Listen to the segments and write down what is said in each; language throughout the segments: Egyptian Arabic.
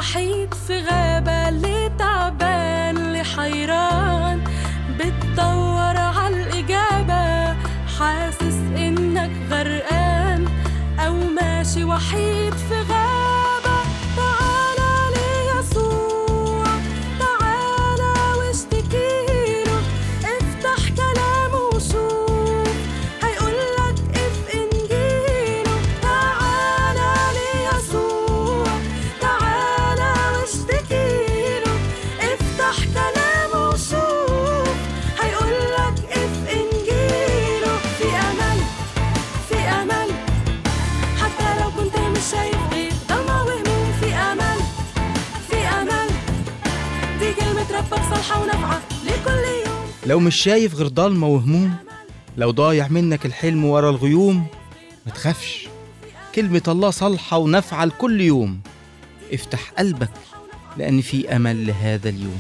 وحيد في غابة اللي تعبان اللي حيران بتدور عالإجابة حاسس إنك غرقان أو ماشي وحيد في غابة تعالى ليسوع تعالى واشتكيله افتح كلامه وشوف هيقولك اف انجيله تعالى ليسوع تعالى واشتكيله افتح كلامه وشوف هيقولك اف انجيله في امل في امل حتى لو كنت مش شايف غير ضلمة وهموم في امل في امل دي كلمة ربك صالحة ونافعة لكل يوم لو مش شايف غير ضلمة وهموم لو ضايع منك الحلم ورا الغيوم ما تخافش كلمة الله صالحة ونافعة لكل يوم افتح قلبك لأن في أمل لهذا اليوم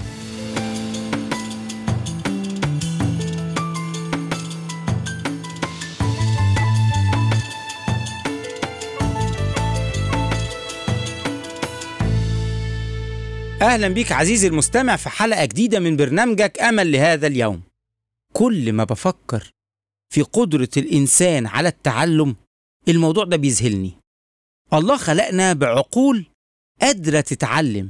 أهلا بيك عزيزي المستمع في حلقة جديدة من برنامجك أمل لهذا اليوم كل ما بفكر في قدرة الإنسان على التعلم الموضوع ده بيذهلني الله خلقنا بعقول قادرة تتعلم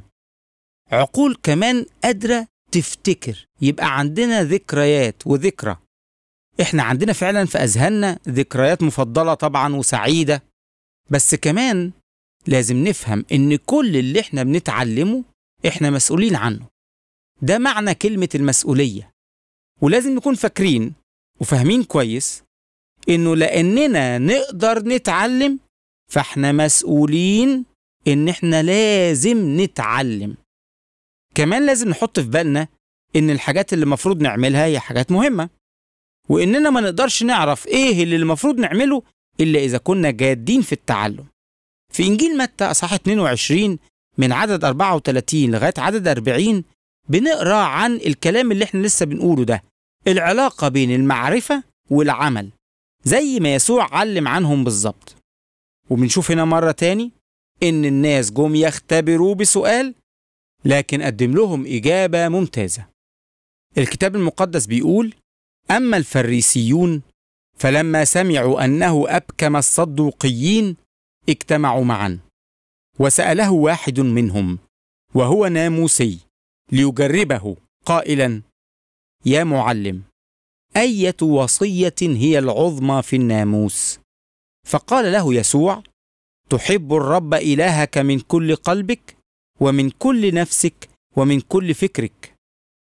عقول كمان قادرة تفتكر يبقى عندنا ذكريات وذكرى احنا عندنا فعلا في أذهاننا ذكريات مفضلة طبعا وسعيدة بس كمان لازم نفهم إن كل اللي احنا بنتعلمه احنا مسؤولين عنه ده معنى كلمة المسؤولية ولازم نكون فاكرين وفاهمين كويس انه لاننا نقدر نتعلم فاحنا مسؤولين ان احنا لازم نتعلم كمان لازم نحط في بالنا ان الحاجات اللي المفروض نعملها هي حاجات مهمة واننا ما نقدرش نعرف ايه اللي المفروض نعمله الا اذا كنا جادين في التعلم في انجيل متى اصحاح 22 من عدد 34 لغايه عدد 40 بنقرا عن الكلام اللي احنا لسه بنقوله ده العلاقه بين المعرفه والعمل زي ما يسوع علم عنهم بالظبط وبنشوف هنا مره تاني ان الناس جم يختبروا بسؤال لكن قدم لهم اجابه ممتازه الكتاب المقدس بيقول اما الفريسيون فلما سمعوا انه ابكم الصدوقيين اجتمعوا معا وساله واحد منهم وهو ناموسي ليجربه قائلا يا معلم ايه وصيه هي العظمى في الناموس فقال له يسوع تحب الرب الهك من كل قلبك ومن كل نفسك ومن كل فكرك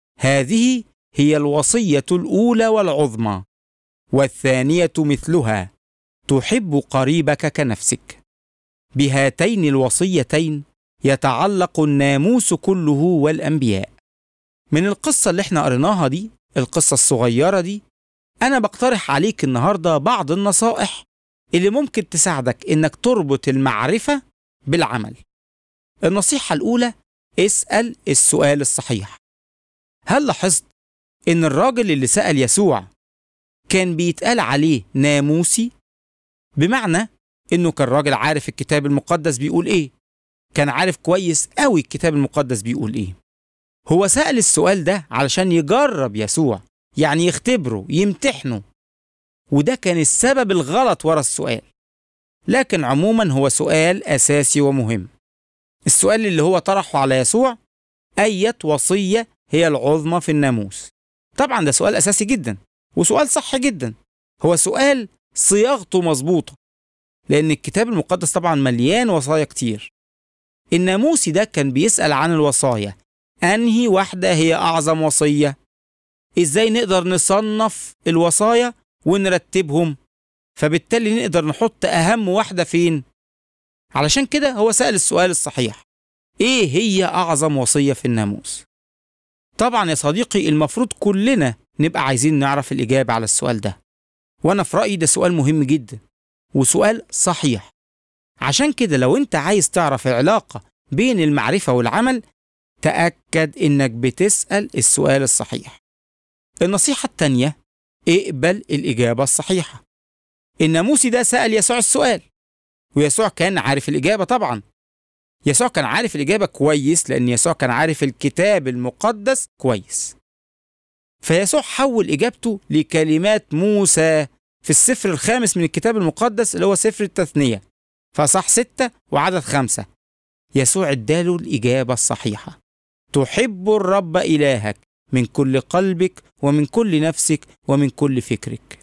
هذه هي الوصيه الاولى والعظمى والثانيه مثلها تحب قريبك كنفسك بهاتين الوصيتين يتعلق الناموس كله والانبياء من القصه اللي احنا قريناها دي القصه الصغيره دي انا بقترح عليك النهارده بعض النصائح اللي ممكن تساعدك انك تربط المعرفه بالعمل النصيحه الاولى اسال السؤال الصحيح هل لاحظت ان الراجل اللي سال يسوع كان بيتقال عليه ناموسي بمعنى انه كان راجل عارف الكتاب المقدس بيقول ايه كان عارف كويس قوي الكتاب المقدس بيقول ايه هو سأل السؤال ده علشان يجرب يسوع يعني يختبره يمتحنه وده كان السبب الغلط ورا السؤال لكن عموما هو سؤال أساسي ومهم السؤال اللي هو طرحه على يسوع أية وصية هي العظمى في الناموس طبعا ده سؤال أساسي جدا وسؤال صح جدا هو سؤال صياغته مظبوطة لأن الكتاب المقدس طبعا مليان وصايا كتير الناموسي ده كان بيسأل عن الوصايا أنهي واحدة هي أعظم وصية إزاي نقدر نصنف الوصايا ونرتبهم فبالتالي نقدر نحط أهم واحدة فين علشان كده هو سأل السؤال الصحيح إيه هي أعظم وصية في الناموس طبعا يا صديقي المفروض كلنا نبقى عايزين نعرف الإجابة على السؤال ده وأنا في رأيي ده سؤال مهم جدا وسؤال صحيح عشان كده لو أنت عايز تعرف العلاقة بين المعرفة والعمل تأكد إنك بتسأل السؤال الصحيح النصيحة التانية اقبل الإجابة الصحيحة الناموسي ده سأل يسوع السؤال ويسوع كان عارف الإجابة طبعا يسوع كان عارف الإجابة كويس لأن يسوع كان عارف الكتاب المقدس كويس فيسوع حول إجابته لكلمات موسى في السفر الخامس من الكتاب المقدس اللي هو سفر التثنية فصح ستة وعدد خمسة يسوع اداله الإجابة الصحيحة تحب الرب إلهك من كل قلبك ومن كل نفسك ومن كل فكرك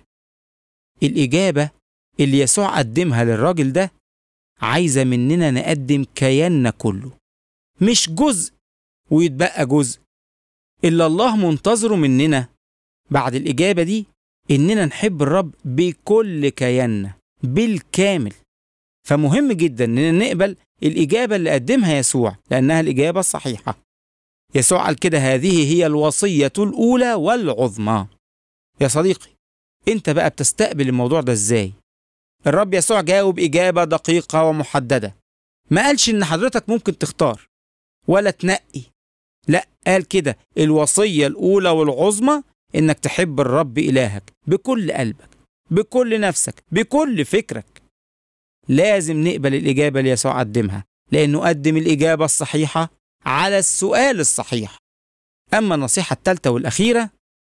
الإجابة اللي يسوع قدمها للراجل ده عايزة مننا نقدم كياننا كله مش جزء ويتبقى جزء إلا الله منتظره مننا بعد الإجابة دي إننا نحب الرب بكل كياننا بالكامل فمهم جدا إننا نقبل الإجابة اللي قدمها يسوع لأنها الإجابة الصحيحة يسوع قال كده هذه هي الوصية الأولى والعظمى يا صديقي أنت بقى بتستقبل الموضوع ده إزاي؟ الرب يسوع جاوب إجابة دقيقة ومحددة ما قالش إن حضرتك ممكن تختار ولا تنقي لا قال كده الوصية الأولى والعظمى إنك تحب الرب إلهك بكل قلبك بكل نفسك بكل فكرك لازم نقبل الإجابة اللي يسوع قدمها لأنه قدم الإجابة الصحيحة على السؤال الصحيح أما النصيحة الثالثة والأخيرة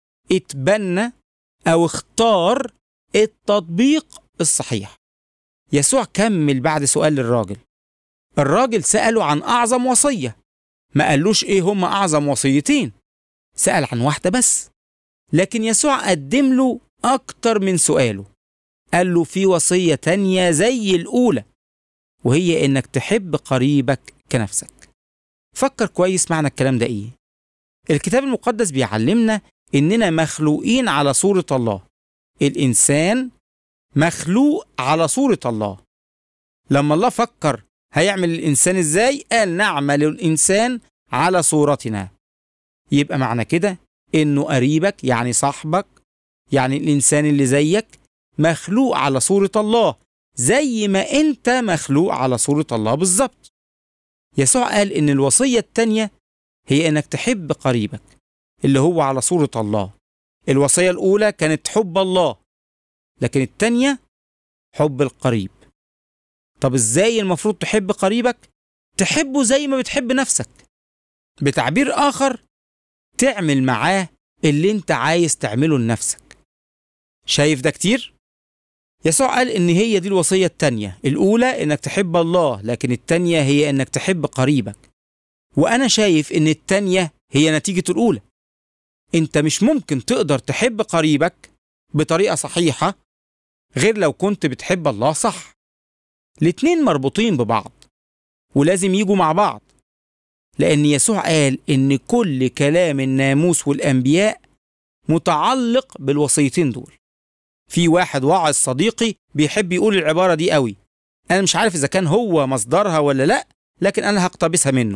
اتبنى أو اختار التطبيق الصحيح يسوع كمل بعد سؤال للراجل الراجل سأله عن أعظم وصية ما قالوش إيه هم أعظم وصيتين سأل عن واحدة بس لكن يسوع قدم له أكتر من سؤاله قال له في وصية تانية زي الأولى وهي إنك تحب قريبك كنفسك فكر كويس معنى الكلام ده إيه الكتاب المقدس بيعلمنا إننا مخلوقين على صورة الله الإنسان مخلوق على صورة الله لما الله فكر هيعمل الإنسان إزاي قال نعمل الإنسان على صورتنا يبقى معنى كده إنه قريبك يعني صاحبك يعني الإنسان اللي زيك مخلوق على صورة الله زي ما أنت مخلوق على صورة الله بالظبط يسوع قال إن الوصية التانية هي إنك تحب قريبك اللي هو على صورة الله الوصية الأولى كانت حب الله لكن التانية حب القريب طب إزاي المفروض تحب قريبك؟ تحبه زي ما بتحب نفسك بتعبير آخر تعمل معاه اللي انت عايز تعمله لنفسك شايف ده كتير؟ يسوع قال إن هي دي الوصية التانية الأولى إنك تحب الله لكن التانية هي إنك تحب قريبك وأنا شايف إن التانية هي نتيجة الأولى أنت مش ممكن تقدر تحب قريبك بطريقة صحيحة غير لو كنت بتحب الله صح الاتنين مربوطين ببعض ولازم يجوا مع بعض لأن يسوع قال إن كل كلام الناموس والأنبياء متعلق بالوصيتين دول في واحد واعظ صديقي بيحب يقول العبارة دي قوي أنا مش عارف إذا كان هو مصدرها ولا لأ لكن أنا هقتبسها منه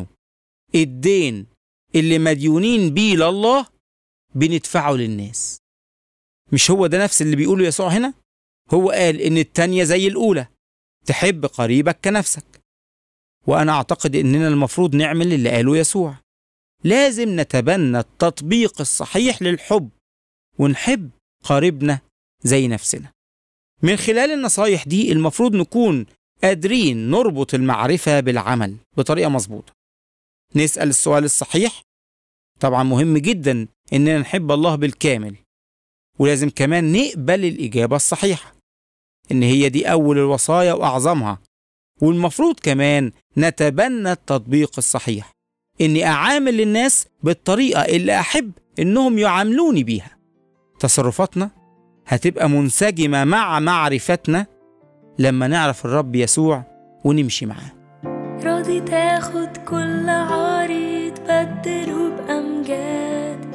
الدين اللي مديونين بيه لله بندفعه للناس مش هو ده نفس اللي بيقوله يسوع هنا هو قال إن التانية زي الأولى تحب قريبك كنفسك وأنا أعتقد إننا المفروض نعمل اللي قاله يسوع لازم نتبنى التطبيق الصحيح للحب ونحب قريبنا زي نفسنا من خلال النصايح دي المفروض نكون قادرين نربط المعرفة بالعمل بطريقة مظبوطة نسأل السؤال الصحيح طبعا مهم جدا إننا نحب الله بالكامل ولازم كمان نقبل الإجابة الصحيحة إن هي دي أول الوصايا وأعظمها والمفروض كمان نتبنى التطبيق الصحيح إني أعامل الناس بالطريقة اللي أحب إنهم يعاملوني بيها تصرفاتنا هتبقى منسجمة مع معرفتنا لما نعرف الرب يسوع ونمشي معاه راضي تاخد كل عاري تبدله بأمجاد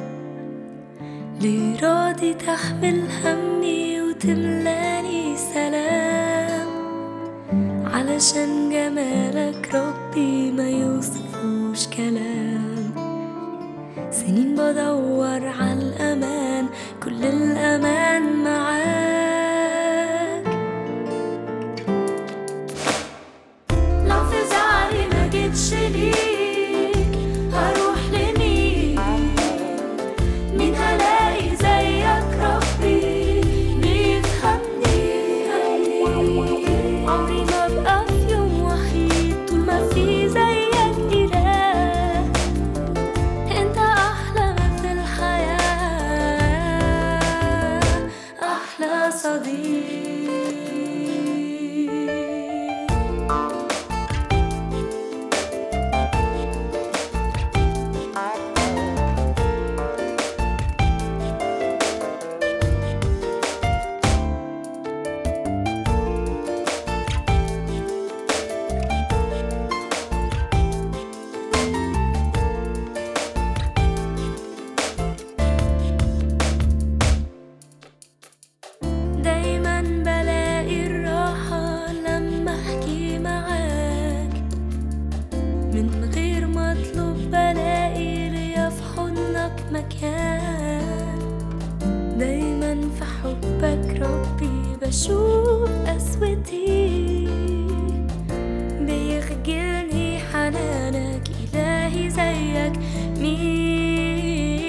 ليه راضي تحمل همي وتملاني سلام علشان جمالك ربي ما يوصفوش كلام سنين بدور على الأمان كل الأمان معاك لو في زعلي ما جيتش ليك هروح لمين مين هلاقي زيك ربي بيفهمني عمري ما ابقى في يوم وحيد طول ما في زيك صديق دايما بلاقي الراحة لما احكي معاك من غير ما اطلب بلاقي ليا في حضنك مكان دايما في حبك ربي بشوف قسوتي بيخجلني حنانك إلهي زيك مين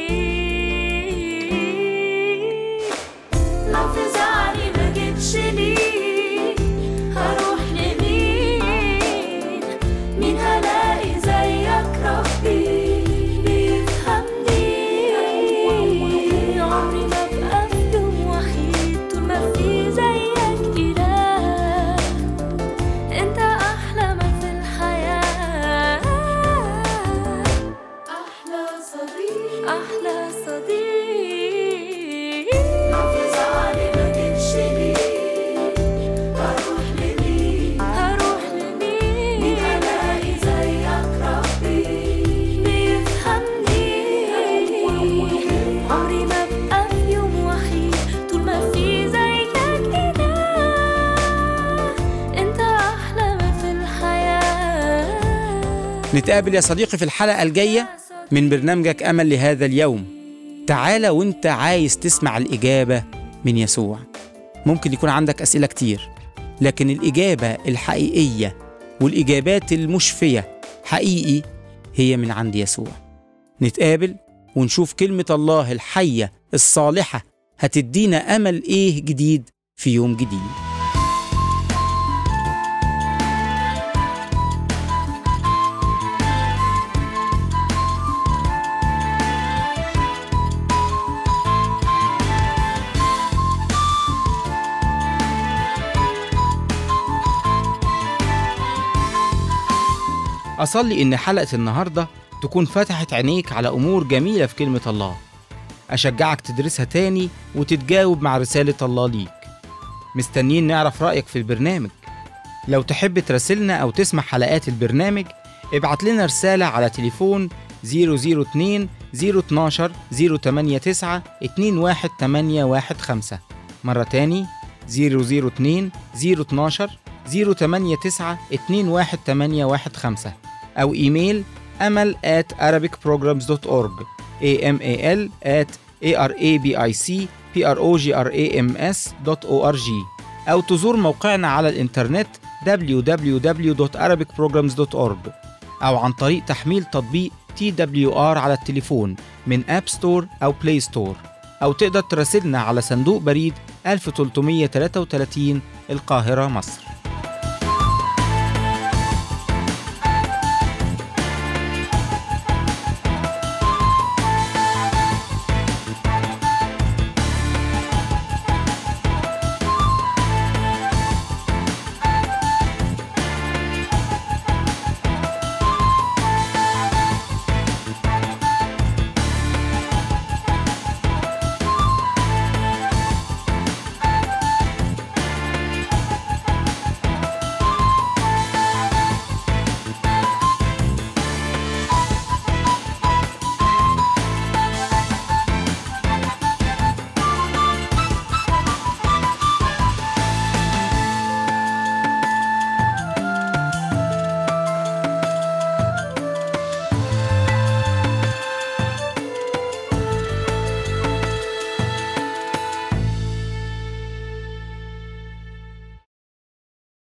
لو في زعلي ما جيتش ليك هروح لمين مين هلاقي زيك ربي بيفهمني عمري ما ابقى في يوم وحيد طول ما في زيك اله انت احلى ما في الحياه احلى صديق احلى صديق لو في زعلي ما جيتش ليك هروح لمين هروح لمين مين هلاقي زيك ربي بيفهمني عمري ما ابقى في يوم وحيد طول ما في زيك اله انت احلى ما في الحياه نتقابل يا صديقي في الحلقة الجاية من برنامجك أمل لهذا اليوم تعالى وانت عايز تسمع الإجابة من يسوع ممكن يكون عندك أسئلة كتير لكن الإجابة الحقيقية والإجابات المشفية حقيقي هي من عند يسوع نتقابل ونشوف كلمة الله الحية الصالحة هتدينا أمل إيه جديد في يوم جديد أصلي إن حلقة النهاردة تكون فتحت عينيك على أمور جميلة في كلمة الله أشجعك تدرسها تاني وتتجاوب مع رسالة الله ليك مستنيين نعرف رأيك في البرنامج لو تحب تراسلنا أو تسمع حلقات البرنامج ابعت لنا رسالة على تليفون 002 012 089 21815 مرة تاني 002 012 089 21815 أو إيميل أمل at arabicprograms.org amal at arabicprograms.org أو تزور موقعنا على الإنترنت www.arabicprograms.org أو عن طريق تحميل تطبيق TWR على التليفون من أب ستور أو بلاي ستور أو تقدر تراسلنا على صندوق بريد 1333 القاهرة مصر